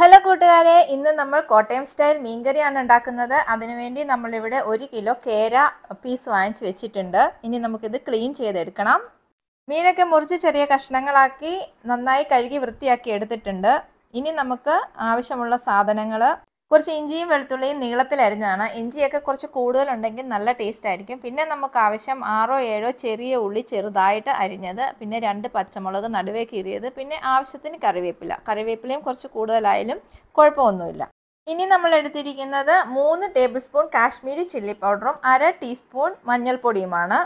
hello കൂട്ടുകാരെ ഇന്ന് നമ്മൾ കോട്ടയം സ്റ്റൈൽ മീൻകറിയാണ് ഉണ്ടാക്കുന്നത് അതിനുവേണ്ടി നമ്മളിവിടെ ഒരു കിലോ കേര പീസ് വാങ്ങിച്ച് വെച്ചിട്ടുണ്ട് ഇനി നമുക്കിത് ക്ലീൻ ചെയ്തെടുക്കണം മീനൊക്കെ മുറിച്ച് ചെറിയ കഷ്ണങ്ങളാക്കി നന്നായി കഴുകി വൃത്തിയാക്കി എടുത്തിട്ടുണ്ട് ഇനി നമുക്ക് ആവശ്യമുള്ള സാധനങ്ങൾ കുറച്ച് ഇഞ്ചിയും വെളുത്തുള്ളിയും നീളത്തിൽ അരിഞ്ഞാണ് ഇഞ്ചിയൊക്കെ കുറച്ച് കൂടുതലുണ്ടെങ്കിൽ നല്ല ടേസ്റ്റ് ആയിരിക്കും പിന്നെ നമുക്ക് ആവശ്യം ആറോ ഏഴോ ചെറിയ ഉള്ളി ചെറുതായിട്ട് അരിഞ്ഞത് പിന്നെ രണ്ട് പച്ചമുളക് നടുവേ കീറിയത് പിന്നെ ആവശ്യത്തിന് കറിവേപ്പില കറിവേപ്പിലയും കുറച്ച് കൂടുതലായാലും കുഴപ്പമൊന്നുമില്ല ഇനി നമ്മൾ എടുത്തിരിക്കുന്നത് മൂന്ന് ടേബിൾ സ്പൂൺ കാശ്മീരി ചില്ലി പൗഡറും അര ടീസ്പൂൺ മഞ്ഞൾപ്പൊടിയുമാണ്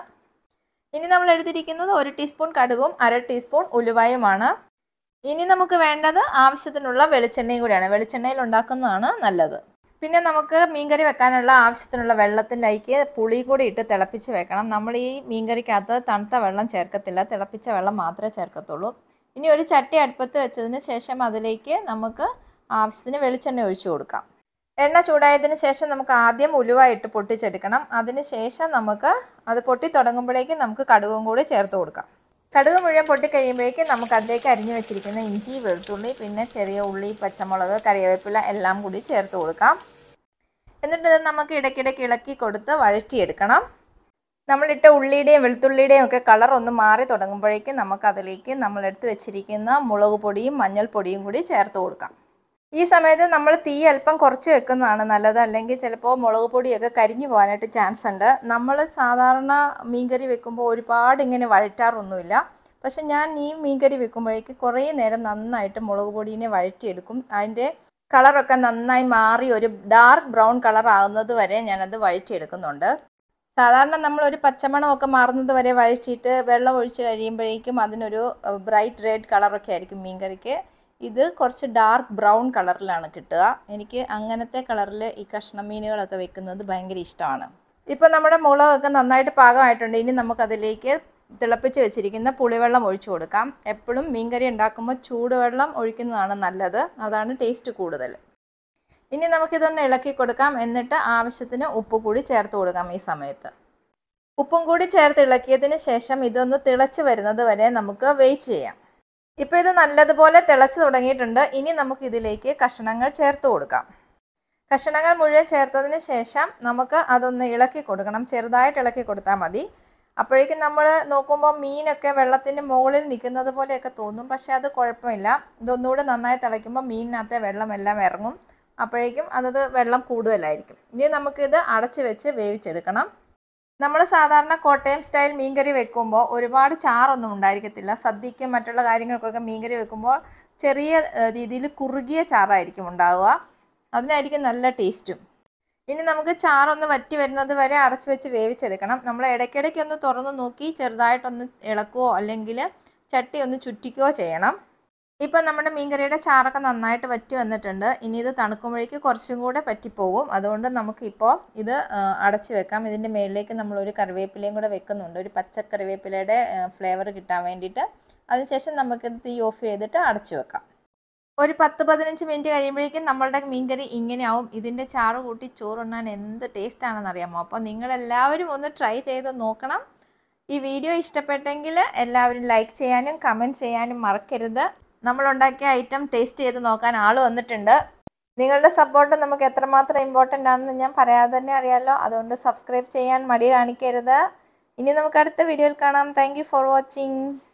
ഇനി നമ്മൾ എടുത്തിരിക്കുന്നത് ഒരു ടീസ്പൂൺ കടുകും അര ടീസ്പൂൺ ഉലുവയുമാണ് ഇനി നമുക്ക് വേണ്ടത് ആവശ്യത്തിനുള്ള വെളിച്ചെണ്ണയും കൂടിയാണ് വെളിച്ചെണ്ണയിൽ ഉണ്ടാക്കുന്നതാണ് നല്ലത് പിന്നെ നമുക്ക് മീൻകറി വെക്കാനുള്ള ആവശ്യത്തിനുള്ള വെള്ളത്തിലേക്ക് പുളി കൂടി ഇട്ട് തിളപ്പിച്ച് വെക്കണം നമ്മൾ ഈ മീൻകറിക്കകത്ത് തണുത്ത വെള്ളം ചേർക്കത്തില്ല തിളപ്പിച്ച വെള്ളം മാത്രമേ ചേർക്കത്തുള്ളൂ ഇനി ഒരു ചട്ടി അടുപ്പത്ത് വെച്ചതിന് ശേഷം അതിലേക്ക് നമുക്ക് ആവശ്യത്തിന് വെളിച്ചെണ്ണ ഒഴിച്ചു കൊടുക്കാം എണ്ണ ചൂടായതിന് ശേഷം നമുക്ക് ആദ്യം ഉലുവ ഇട്ട് പൊട്ടിച്ചെടുക്കണം അതിന് ശേഷം നമുക്ക് അത് പൊട്ടി തുടങ്ങുമ്പോഴേക്കും നമുക്ക് കടുകും കൂടി ചേർത്ത് കൊടുക്കാം കടുക് മുഴുവൻ പൊട്ടിക്കഴിയുമ്പോഴേക്കും നമുക്ക് അതിലേക്ക് അരിഞ്ഞു വെച്ചിരിക്കുന്ന ഇഞ്ചി വെളുത്തുള്ളി പിന്നെ ചെറിയ ഉള്ളി പച്ചമുളക് കറിവേപ്പില എല്ലാം കൂടി ചേർത്ത് കൊടുക്കാം എന്നിട്ട് ഇത് നമുക്ക് ഇടയ്ക്കിടയ്ക്ക് ഇളക്കി കൊടുത്ത് വഴറ്റിയെടുക്കണം നമ്മളിട്ട ഉള്ളിയുടെയും വെളുത്തുള്ളിയുടെയും ഒക്കെ കളർ ഒന്ന് മാറി തുടങ്ങുമ്പോഴേക്കും നമുക്ക് അതിലേക്ക് നമ്മൾ എടുത്ത് വെച്ചിരിക്കുന്ന മുളക് പൊടിയും മഞ്ഞൾപ്പൊടിയും കൂടി ചേർത്ത് കൊടുക്കാം ഈ സമയത്ത് നമ്മൾ തീ അല്പം കുറച്ച് വെക്കുന്നതാണ് നല്ലത് അല്ലെങ്കിൽ ചിലപ്പോൾ മുളക് പൊടിയൊക്കെ കരിഞ്ഞു പോകാനായിട്ട് ചാൻസ് ഉണ്ട് നമ്മൾ സാധാരണ മീൻകറി വെക്കുമ്പോൾ ഒരുപാട് ഇങ്ങനെ വഴറ്റാറൊന്നുമില്ല പക്ഷെ ഞാൻ ഈ മീൻകറി വെക്കുമ്പോഴേക്ക് കുറേ നേരം നന്നായിട്ട് മുളക് പൊടീനെ വഴറ്റിയെടുക്കും അതിൻ്റെ കളറൊക്കെ നന്നായി മാറി ഒരു ഡാർക്ക് ബ്രൗൺ കളർ ആകുന്നത് വരെ ഞാനത് വഴറ്റിയെടുക്കുന്നുണ്ട് സാധാരണ നമ്മൾ ഒരു പച്ചമണമൊക്കെ മാറുന്നത് വരെ വഴറ്റിയിട്ട് വെള്ളം ഒഴിച്ച് കഴിയുമ്പോഴേക്കും അതിനൊരു ബ്രൈറ്റ് റെഡ് കളറൊക്കെ ആയിരിക്കും മീൻകറിക്ക് ഇത് കുറച്ച് ഡാർക്ക് ബ്രൗൺ കളറിലാണ് കിട്ടുക എനിക്ക് അങ്ങനത്തെ കളറിൽ ഈ കഷ്ണം മീനുകളൊക്കെ വെക്കുന്നത് ഭയങ്കര ഇഷ്ടമാണ് ഇപ്പം നമ്മുടെ മുളകൊക്കെ നന്നായിട്ട് പാകമായിട്ടുണ്ട് ഇനി നമുക്കതിലേക്ക് തിളപ്പിച്ച് വെച്ചിരിക്കുന്ന പുളിവെള്ളം ഒഴിച്ചു കൊടുക്കാം എപ്പോഴും മീൻകറി ഉണ്ടാക്കുമ്പോൾ ചൂടുവെള്ളം ഒഴിക്കുന്നതാണ് നല്ലത് അതാണ് ടേസ്റ്റ് കൂടുതൽ ഇനി നമുക്കിതൊന്ന് ഇളക്കി കൊടുക്കാം എന്നിട്ട് ആവശ്യത്തിന് ഉപ്പ് കൂടി ചേർത്ത് കൊടുക്കാം ഈ സമയത്ത് ഉപ്പും കൂടി ചേർത്ത് ഇളക്കിയതിന് ശേഷം ഇതൊന്ന് തിളച്ച് വരുന്നത് വരെ നമുക്ക് വെയിറ്റ് ചെയ്യാം ഇപ്പോൾ ഇത് നല്ലതുപോലെ തിളച്ച് തുടങ്ങിയിട്ടുണ്ട് ഇനി നമുക്ക് ഇതിലേക്ക് കഷണങ്ങൾ ചേർത്ത് കൊടുക്കാം കഷണങ്ങൾ മുഴുവൻ ചേർത്തതിന് ശേഷം നമുക്ക് അതൊന്ന് ഇളക്കി കൊടുക്കണം ചെറുതായിട്ട് ഇളക്കി കൊടുത്താൽ മതി അപ്പോഴേക്കും നമ്മൾ നോക്കുമ്പോൾ മീനൊക്കെ വെള്ളത്തിൻ്റെ മുകളിൽ നിൽക്കുന്നത് പോലെയൊക്കെ തോന്നും പക്ഷേ അത് കുഴപ്പമില്ല ഇതൊന്നുകൂടെ നന്നായി തിളയ്ക്കുമ്പോൾ മീനിനകത്തെ വെള്ളമെല്ലാം ഇറങ്ങും അപ്പോഴേക്കും അതത് വെള്ളം കൂടുതലായിരിക്കും ഇനി നമുക്കിത് അടച്ച് വെച്ച് വേവിച്ചെടുക്കണം നമ്മൾ സാധാരണ കോട്ടയം സ്റ്റൈൽ മീൻകറി വെക്കുമ്പോൾ ഒരുപാട് ചാറൊന്നും ഉണ്ടായിരിക്കത്തില്ല സദ്യക്കും മറ്റുള്ള കാര്യങ്ങൾക്കൊക്കെ മീൻകറി വെക്കുമ്പോൾ ചെറിയ രീതിയിൽ കുറുകിയ ചാറായിരിക്കും ഉണ്ടാവുക അതിനായിരിക്കും നല്ല ടേസ്റ്റും ഇനി നമുക്ക് ചാറൊന്ന് വറ്റി വരുന്നത് വരെ അടച്ചു വെച്ച് വേവിച്ചെടുക്കണം നമ്മൾ ഇടയ്ക്കിടയ്ക്ക് ഒന്ന് തുറന്ന് നോക്കി ചെറുതായിട്ടൊന്ന് ഇളക്കുകയോ അല്ലെങ്കിൽ ചട്ടി ഒന്ന് ചുറ്റിക്കുകയോ ചെയ്യണം ഇപ്പം നമ്മുടെ മീൻകറിയുടെ ചാറൊക്കെ നന്നായിട്ട് വറ്റി വന്നിട്ടുണ്ട് ഇനി ഇത് തണുക്കുമ്പോഴേക്ക് കുറച്ചും കൂടെ പറ്റിപ്പോകും അതുകൊണ്ട് നമുക്കിപ്പോൾ ഇത് അടച്ച് വെക്കാം ഇതിൻ്റെ മുകളിലേക്ക് നമ്മൾ ഒരു കറിവേപ്പിലയും കൂടെ വെക്കുന്നുണ്ട് ഒരു പച്ച കറിവേപ്പിലയുടെ ഫ്ലേവർ കിട്ടാൻ വേണ്ടിയിട്ട് അതിനുശേഷം നമുക്കിത് തീ ഓഫ് ചെയ്തിട്ട് അടച്ചു വെക്കാം ഒരു പത്ത് പതിനഞ്ച് മിനിറ്റ് കഴിയുമ്പോഴേക്കും നമ്മളുടെ മീൻകറി ഇങ്ങനെയാവും ഇതിൻ്റെ ചാറ് കൂട്ടി ചോറുണ്ണാൻ എന്ത് ടേസ്റ്റ് ആണെന്ന് അറിയാമോ അപ്പോൾ നിങ്ങളെല്ലാവരും ഒന്ന് ട്രൈ ചെയ്ത് നോക്കണം ഈ വീഡിയോ ഇഷ്ടപ്പെട്ടെങ്കിൽ എല്ലാവരും ലൈക്ക് ചെയ്യാനും കമൻറ്റ് ചെയ്യാനും മറക്കരുത് നമ്മളുണ്ടാക്കിയ ഐറ്റം ടേസ്റ്റ് ചെയ്ത് നോക്കാൻ ആൾ വന്നിട്ടുണ്ട് നിങ്ങളുടെ സപ്പോർട്ട് നമുക്ക് എത്രമാത്രം ഇമ്പോർട്ടൻ്റ് ആണെന്ന് ഞാൻ പറയാതെ തന്നെ അറിയാമല്ലോ അതുകൊണ്ട് സബ്സ്ക്രൈബ് ചെയ്യാൻ മടി കാണിക്കരുത് ഇനി നമുക്ക് അടുത്ത വീഡിയോയിൽ കാണാം താങ്ക് ഫോർ വാച്ചിങ്